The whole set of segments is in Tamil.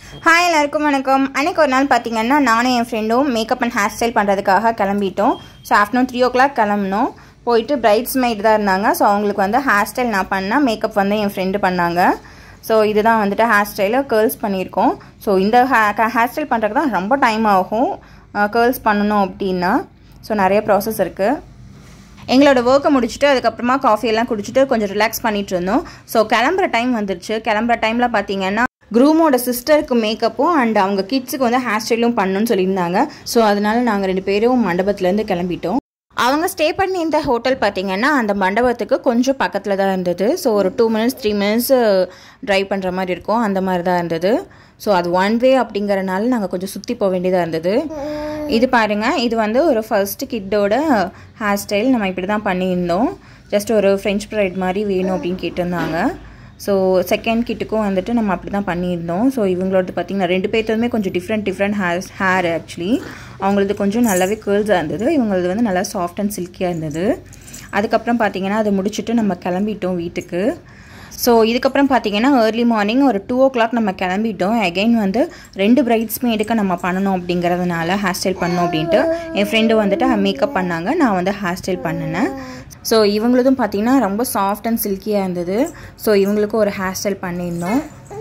ஹாய் எல்லாருக்கும் வணக்கம் அன்றைக்கி ஒரு நாள் பார்த்தீங்கன்னா நானும் என் ஃப்ரெண்டும் மேக்கப் அண்ட் ஹேர் ஸ்டைல் பண்ணுறதுக்காக கிளம்பிட்டோம் so afternoon three o'clock கிளம்புனோம் போயிட்டு பிரைட்ஸ் மெய்ட் தான் இருந்தாங்க ஸோ அவங்களுக்கு வந்து ஹேர் ஸ்டைல் நான் பண்ணேன் மேக்கப் வந்து என் ஃப்ரெண்டு பண்ணாங்க ஸோ இதுதான் வந்துட்டு ஹேர் ஸ்டைலு கேர்ள்ஸ் பண்ணியிருக்கோம் ஸோ இந்த ஹே ஹேர் ஸ்டைல் பண்ணுறதுக்கு தான் ரொம்ப டைம் ஆகும் கேர்ள்ஸ் பண்ணணும் அப்படின்னா ஸோ நிறைய ப்ராசஸ் இருக்குது எங்களோட ஒர்க்கை முடிச்சுட்டு அதுக்கப்புறமா காஃபி எல்லாம் குடிச்சிட்டு கொஞ்சம் ரிலாக்ஸ் பண்ணிட்டு இருந்தோம் ஸோ கிளம்புற டைம் வந்துருச்சு கிளம்புற டைமில் பார்த்தீங்கன்னா குரூமோட சிஸ்டருக்கு மேக்கப்பும் அண்ட் அவங்க கிட்ஸுக்கு வந்து ஹேர் ஸ்டைலும் பண்ணணும்னு சொல்லியிருந்தாங்க ஸோ அதனால நாங்கள் ரெண்டு பேரும் மண்டபத்துலேருந்து கிளம்பிட்டோம் அவங்க ஸ்டே பண்ணி இந்த ஹோட்டல் பார்த்தீங்கன்னா அந்த மண்டபத்துக்கு கொஞ்சம் பக்கத்தில் தான் இருந்தது ஸோ ஒரு two minutes three minutes drive பண்ணுற மாதிரி இருக்கும் அந்த மாதிரி தான் இருந்தது ஸோ அது ஒன் வே அப்படிங்கிறனால நாங்கள் கொஞ்சம் சுற்றி போக வேண்டியதாக இருந்தது இது பாருங்கள் இது வந்து ஒரு ஃபர்ஸ்ட் கிட்டோட ஹேர் ஸ்டைல் நம்ம இப்படி தான் பண்ணியிருந்தோம் ஜஸ்ட் ஒரு ஃப்ரெஞ்ச் ப்ரைட் மாதிரி வேணும் அப்படின்னு கேட்டிருந்தாங்க ஸோ செகண்ட் கிட்டுக்கும் வந்துட்டு நம்ம அப்படி தான் பண்ணியிருந்தோம் ஸோ இவங்களோடது பார்த்திங்கன்னா ரெண்டு பேர்த்ததுமே கொஞ்சம் different different hair hair actually அவங்களது கொஞ்சம் நல்லாவே கேர்ள்ஸாக இருந்தது இவங்களது வந்து நல்லா சாஃப்ட் அண்ட் சில்கியாக இருந்தது அதுக்கப்புறம் பார்த்திங்கன்னா அதை முடிச்சுட்டு நம்ம கிளம்பிட்டோம் வீட்டுக்கு ஸோ இதுக்கப்புறம் பார்த்தீங்கன்னா ஏர்லி மார்னிங் ஒரு டூ ஓ கிளாக் நம்ம கிளம்பிட்டோம் அகைன் வந்து ரெண்டு பிரைட்ஸ்மே எடுக்க நம்ம பண்ணணும் அப்படிங்கிறதுனால ஹேர் ஸ்டைல் பண்ணணும் அப்படின்ட்டு என் ஃப்ரெண்டு வந்துட்டு மேக்கப் பண்ணாங்க நான் வந்து ஹேர் ஸ்டைல் பண்ணினேன் ஸோ இவங்களதும் பார்த்தீங்கன்னா ரொம்ப சாஃப்ட் அண்ட் சில்கியாக இருந்தது ஸோ இவங்களுக்கும் ஒரு ஹேர் ஸ்டைல் பண்ணியிருந்தோம்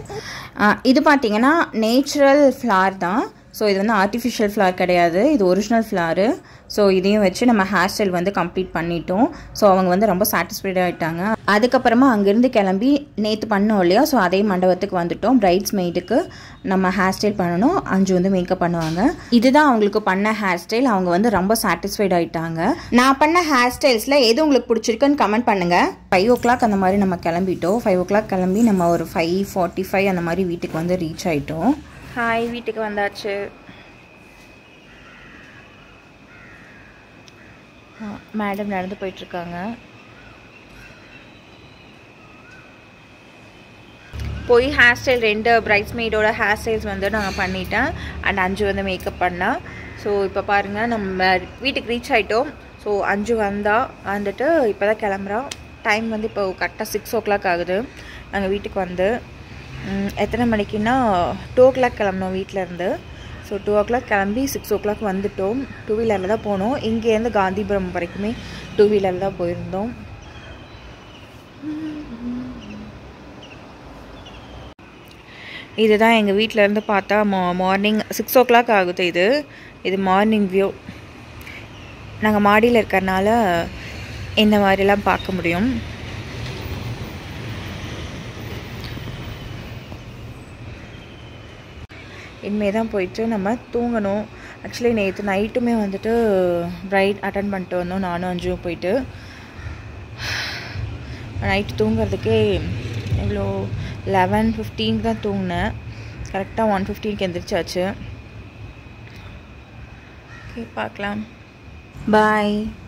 இது பார்த்தீங்கன்னா நேச்சுரல் ஃப்ளார் தான் ஸோ இது வந்து ஆர்டிஃபிஷியல் ஃப்ளார் கிடையாது இது ஒரிஜினல் ஃப்ளாரு ஸோ இதையும் வச்சு நம்ம ஹேர் ஸ்டைல் வந்து கம்ப்ளீட் பண்ணிட்டோம் ஸோ அவங்க வந்து ரொம்ப சாட்டிஸ்ஃபைட் ஆகிட்டாங்க அதுக்கப்புறமா அங்கேருந்து கிளம்பி நேற்று பண்ணோம் இல்லையா ஸோ அதே மண்டபத்துக்கு வந்துட்டோம் பிரைட்ஸ் மெய்டுக்கு நம்ம ஹேர் ஸ்டைல் பண்ணணும் அஞ்சு வந்து மேக்கப் பண்ணுவாங்க இதுதான் அவங்களுக்கு பண்ண ஹேர் ஸ்டைல் அவங்க வந்து ரொம்ப சாட்டிஸ்ஃபைட் ஆகிட்டாங்க நான் பண்ண ஹேர் ஸ்டைல்ஸில் எது உங்களுக்கு பிடிச்சிருக்குன்னு கமெண்ட் பண்ணுங்கள் ஃபைவ் ஓ கிளாக் அந்த மாதிரி நம்ம கிளம்பிட்டோம் ஃபைவ் ஓ கிளாக் கிளம்பி நம்ம ஒரு ஃபைவ் ஃபார்ட்டி ஃபைவ் அந்த மாதிரி வீட்டுக்கு வந்து ரீச் ஆகிட்டோம் ஹாய் வீட்டுக்கு வந்தாச்சு மேடம் நடந்து போயிட்டுருக்காங்க போய் ஹேர் ஸ்டைல் ரெண்டு பிரைட்ஸ்மெய்டோட ஹேர் ஸ்டைல்ஸ் வந்து நாங்கள் பண்ணிட்டேன் அண்ட் அஞ்சு வந்து மேக்கப் பண்ணேன் ஸோ இப்போ பாருங்கள் நம்ம வீட்டுக்கு ரீச் ஆகிட்டோம் ஸோ அஞ்சு வந்தா வந்துட்டு இப்போ தான் கிளம்புறோம் டைம் வந்து இப்போ கரெக்டாக சிக்ஸ் ஓ கிளாக் ஆகுது நாங்கள் வீட்டுக்கு வந்து எத்தனை மணிக்குன்னா டூ ஓ கிளாக் கிளம்புனோம் வீட்டிலேருந்து ஸோ டூ ஓ கிளாக் கிளம்பி சிக்ஸ் ஓ கிளாக் வந்துட்டோம் டூ வீலரில் தான் போனோம் இங்கேருந்து காந்திபுரம் வரைக்குமே டூ வீலரில் தான் போயிருந்தோம் இதுதான் எங்கள் வீட்டிலேருந்து பார்த்தா மா மார்னிங் சிக்ஸ் ஓ கிளாக் ஆகுது இது இது மார்னிங் வியூ நாங்கள் மாடியில் இருக்கிறனால இந்த மாதிரிலாம் பார்க்க முடியும் இனிமே தான் போயிட்டு நம்ம தூங்கணும் ஆக்சுவலி நேற்று நைட்டுமே வந்துட்டு ப்ரைட் அட்டன் பண்ணிட்டு வந்தோம் நானும் அஞ்சும் போயிட்டு நைட்டு தூங்குறதுக்கே எவ்வளோ லெவன் ஃபிஃப்டீனுக்கு தான் தூங்கினேன் கரெக்டாக ஒன் ஃபிஃப்டீனுக்கு எந்திரிச்சாச்சு ஓகே பார்க்கலாம் பாய்